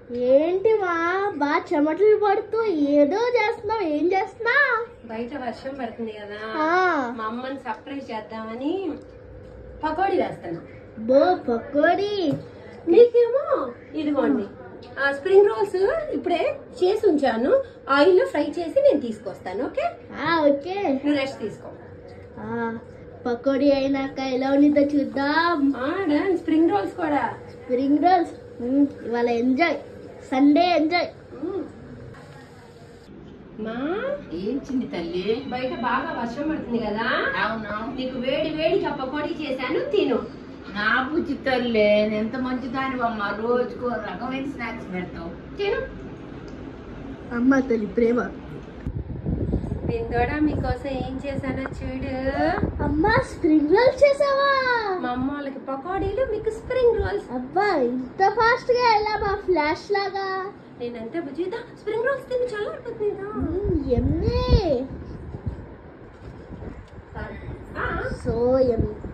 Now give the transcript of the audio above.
ఏంటి మా బా చెమటలు పడుతూ ఏదో చేస్తున్నావు ఏం చేస్తున్నా బయట వర్షం పడుతుంది కదా ఆ, మా అమ్మని సర్ప్రైజ్ చేద్దామని పకోడీ వేస్తున్నా బో పకోడీ నీకేమో ఇదిగోండి ఆ స్ప్రింగ్ రోల్స్ ఇప్పుడే చేసి ఉంచాను ఆయిల్ లో ఫ్రై చేసి నేను తీసుకొస్తాను ఓకే ఆ, ఓకే నువ్వు రెస్ట్ తీసుకో ఆ, పకోడీ అయినాక ఎలా ఉండిద్దో చూద్దాం ఆ, డన్ స్ప్రింగ్ రోల్స్ కూడా స్ప్రింగ్ రోల్స్ మ్మ్, ఇవాళ ఎంజాయ్ సండే ఎంజాయ్ మ్మ్. మా ఏం చిన్ని తల్లి బయట బాగా వర్షం పడుతుంది కదా అవును నీకు వేడి వేడిగా పకోడీ చేశాను తిను నా బుజ్జి తల్లి ఎంత మంచిదాని అమ్మ రోజుకో రకమైన స్నాక్స్ పెడతావు తిను అమ్మ తల్లి ప్రేమ బిందోడా మీకోసం ఏం చేశానో చూడు అమ్మా స్ప్రింగ్ రోల్స్ చేసావా మా అమ్మ వాళ్ళకి పకోడీలు మీకు స్ప్రింగ్ రోల్స్ అబ్బా ఇంత ఫాస్ట్ గా ఎలా మా ఫ్లాష్ లాగా నేనంటే బుజ్జిదా స్ప్రింగ్ రోల్స్ తిని చాలా అయిపోతుందా ఎమ్మే సో ఎమ్మి